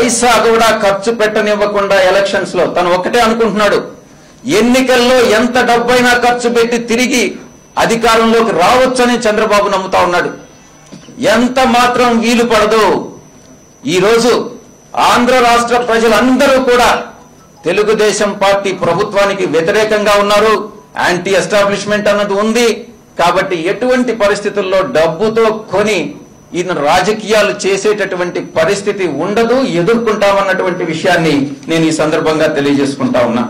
పైసా కూడా ఖర్చు పెట్టనివ్వకుండా ఎలక్షన్స్ లో తను ఒక్కటే అనుకుంటున్నాడు ఎన్నికల్లో ఎంత డబ్బైనా ఖర్చు పెట్టి తిరిగి అధికారంలోకి రావచ్చని చంద్రబాబు నమ్ముతా ఉన్నాడు ఎంత మాత్రం వీలు పడదు ఈ రోజు ఆంధ్ర రాష్ట్ర ప్రజలందరూ కూడా తెలుగుదేశం పార్టీ ప్రభుత్వానికి వ్యతిరేకంగా ఉన్నారు యాంటీ ఎస్టాబ్లిష్మెంట్ అన్నది ఉంది కాబట్టి ఎటువంటి పరిస్థితుల్లో డబ్బుతో కొని ఈయన రాజకీయాలు చేసేటటువంటి పరిస్థితి ఉండదు ఎదుర్కొంటామన్నటువంటి విషయాన్ని నేను ఈ సందర్భంగా తెలియజేసుకుంటా ఉన్నా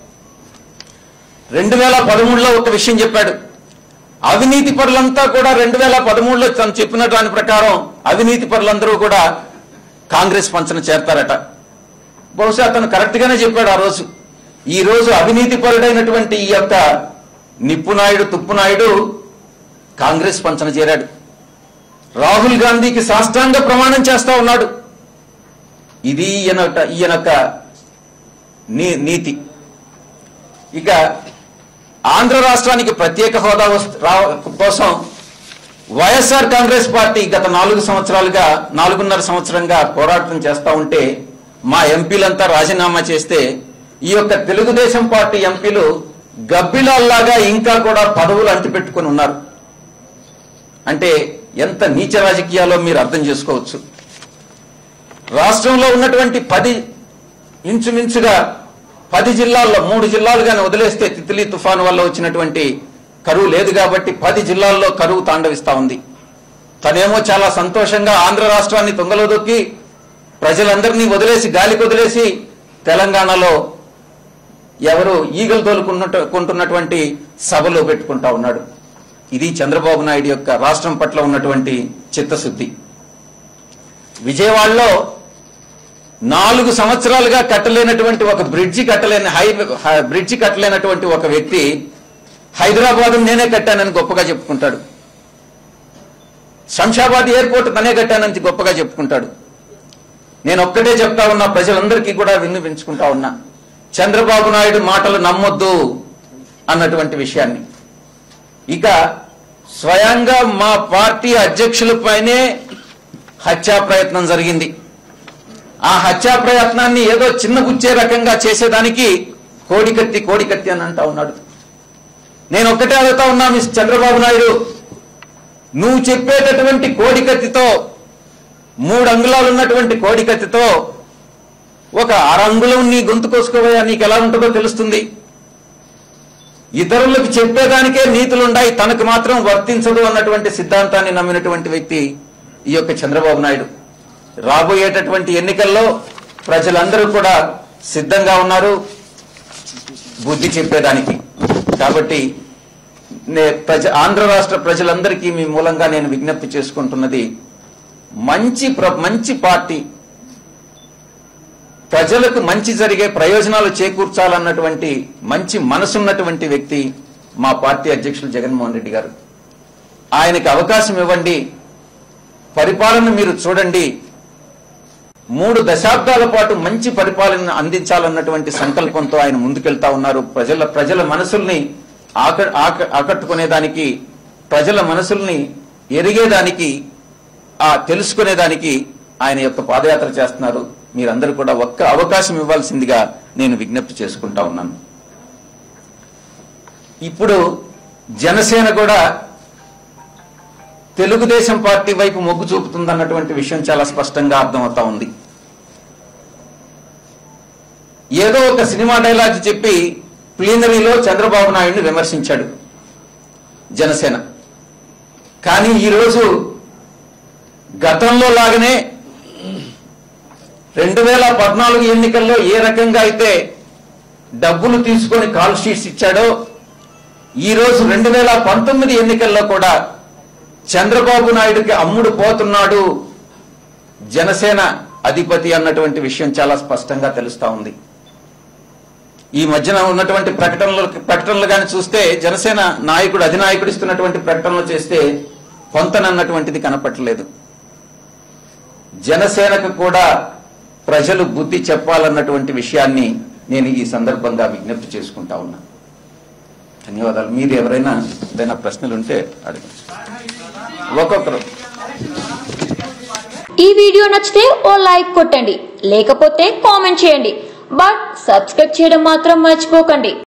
రెండు వేల పదమూడులో ఒక విషయం చెప్పాడు అవినీతి పరులంతా కూడా రెండు వేల పదమూడులో తను చెప్పిన దాని ప్రకారం అవినీతి పరులందరూ కూడా కాంగ్రెస్ పంచన చేరతారట బహుశా అతను కరెక్ట్ గానే చెప్పాడు ఆ రోజు ఈ రోజు అవినీతి పరుడైనటువంటి ఈ యొక్క నిప్పునాయుడు తుప్పునాయుడు కాంగ్రెస్ పంచన చేరాడు రాహుల్ గాంధీకి సాష్టాంగ ప్రమాణం చేస్తా ఉన్నాడు ఇది ఈయన ఈయనొక్క నీ నీతి ఇక ఆంధ్ర రాష్ట్రానికి ప్రత్యేక హోదా వస్- రా- కోసం వైఎస్ఆర్ కాంగ్రెస్ పార్టీ గత నాలుగు సంవత్సరాలుగా నాలుగున్నర సంవత్సరంగా పోరాటం చేస్తా ఉంటే మా ఎంపీలంతా రాజీనామా చేస్తే ఈ యొక్క తెలుగుదేశం పార్టీ ఎంపీలు గబ్బిలాల్లాగా ఇంకా కూడా పదవులు అంటిపెట్టుకుని ఉన్నారు అంటే ఎంత నీచ రాజకీయాలో మీరు అర్థం చేసుకోవచ్చు రాష్ట్రంలో ఉన్నటువంటి పది ఇంచుమించుగా పది జిల్లాల్లో మూడు జిల్లాలు కానీ వదిలేస్తే తిత్లీ తుఫాను వల్ల వచ్చినటువంటి కరువు లేదు కాబట్టి పది జిల్లాల్లో కరువు తాండవిస్తా ఉంది తనేమో చాలా సంతోషంగా ఆంధ్ర రాష్ట్రాన్ని తొంగలో దొక్కి ప్రజలందరినీ వదిలేసి గాలికి వదిలేసి తెలంగాణలో ఎవరు ఈగలు తోలుకున్నట్టు కొంటున్నటువంటి సభలో పెట్టుకుంటా ఉన్నాడు ఇది చంద్రబాబు నాయుడు యొక్క రాష్ట్రం పట్ల ఉన్నటువంటి చిత్తశుద్ధి విజయవాడలో నాలుగు సంవత్సరాలుగా కట్టలేనటువంటి ఒక బ్రిడ్జి కట్టలేని హై హై- బ్రిడ్జి కట్టలేనటువంటి ఒక వ్యక్తి హైదరాబాద్ నేనే కట్టానని గొప్పగా చెప్పుకుంటాడు శంషాబాద్ ఎయిర్పోర్ట్ తనే కట్టానని గొప్పగా చెప్పుకుంటాడు నేను ఒక్కటే చెప్తా ఉన్నా ప్రజలందరికీ కూడా విన్నవించుకుంటా ఉన్నా చంద్రబాబు నాయుడు మాటలు నమ్మొద్దు అన్నటువంటి విషయాన్ని ఇక స్వయంగా మా పార్టీ అధ్యక్షులపైనే హత్యా ప్రయత్నం జరిగింది ఆ హత్యా ప్రయత్నాన్ని ఏదో చిన్నగుచ్చే రకంగా చేసేదానికి కోడికత్తి కోడికత్తి అని అంటా ఉన్నాడు నేను ఒక్కటే అడుగుతా ఉన్నా మిస్ చంద్రబాబు నాయుడు నువ్వు చెప్పేటటువంటి కోడికత్తితో మూడు అంగుళాలు ఉన్నటువంటి కోడికత్తితో ఒక అరంగుళం నీ గొంతు కోసుకోవయా నీకు ఎలా ఉంటుందో తెలుస్తుంది ఇతరులకు చెప్పేదానికే నీతులుండాయి తనకు మాత్రం వర్తించదు అన్నటువంటి సిద్ధాంతాన్ని నమ్మినటువంటి వ్యక్తి ఈ యొక్క చంద్రబాబు నాయుడు రాబోయేటటువంటి ఎన్నికల్లో ప్రజలందరూ కూడా సిద్ధంగా ఉన్నారు బుద్ధి చెప్పేదానికి కాబట్టి నే- ప్రజ ఆంధ్ర రాష్ట్ర ప్రజలందరికీ మీ మూలంగా నేను విజ్ఞప్తి చేసుకుంటున్నది మంచి ప్ర- మంచి పార్టీ ప్రజలకు మంచి జరిగే ప్రయోజనాలు చేకూర్చాలన్నటువంటి మంచి మనసున్నటువంటి వ్యక్తి మా పార్టీ అధ్యక్షులు జగన్మోహన్ రెడ్డి గారు ఆయనకి అవకాశం ఇవ్వండి పరిపాలన మీరు చూడండి మూడు దశాబ్దాల పాటు మంచి పరిపాలన అందించాలన్నటువంటి సంకల్పంతో ఆయన ముందుకెళ్తా ఉన్నారు ప్రజల ప్రజల మనసుల్ని ఆక ఆక ఆకట్టుకునేదానికి ప్రజల మనసుల్ని ఎరిగేదానికి ఆ తెలుసుకునేదానికి ఆయన యొక్క పాదయాత్ర చేస్తున్నారు మీరందరూ కూడా ఒక్క అవకాశం ఇవ్వాల్సిందిగా నేను విజ్ఞప్తి చేసుకుంటా ఉన్నాను ఇప్పుడు జనసేన కూడా తెలుగుదేశం పార్టీ వైపు మొగ్గు చూపుతుందన్నటువంటి విషయం చాలా స్పష్టంగా అర్థమవుతా ఉంది ఏదో ఒక సినిమా డైలాగ్ చెప్పి ప్లీనరీలో చంద్రబాబు నాయుడిని విమర్శించాడు జనసేన కానీ ఈరోజు గతంలో లాగానే రెండు వేల పద్నాలుగు ఎన్నికల్లో ఏ రకంగా అయితే డబ్బులు తీసుకొని కాల్ షీట్స్ ఇచ్చాడో ఈ రోజు రెండు వేల పంతొమ్మిది ఎన్నికల్లో కూడా చంద్రబాబు నాయుడుకి అమ్ముడు పోతున్నాడు జనసేన అధిపతి అన్నటువంటి విషయం చాలా స్పష్టంగా తెలుస్తా ఉంది ఈ మధ్యన ఉన్నటువంటి ప్రకటనలు ప్రకటనలు కానీ చూస్తే జనసేన నాయకుడు అధినాయకుడు ఇస్తున్నటువంటి ప్రకటనలు చేస్తే పొంతనన్నటువంటిది కనపట్టలేదు జనసేనకు కూడా ప్రజలు బుద్ధి చెప్పాలన్నటువంటి విషయాన్ని నేను ఈ సందర్భంగా విజ్ఞప్తి చేసుకుంటా ఉన్నా ధన్యవాదాలు మీరు ఎవరైనా ఏదైనా ప్రశ్నలు ఉంటే అడగండి ఒక్కొక్కరు ఈ వీడియో నచ్చితే ఓ లైక్ కొట్టండి లేకపోతే కామెంట్ చేయండి బట్ సబ్స్క్రైబ్ చేయడం మాత్రం మర్చిపోకండి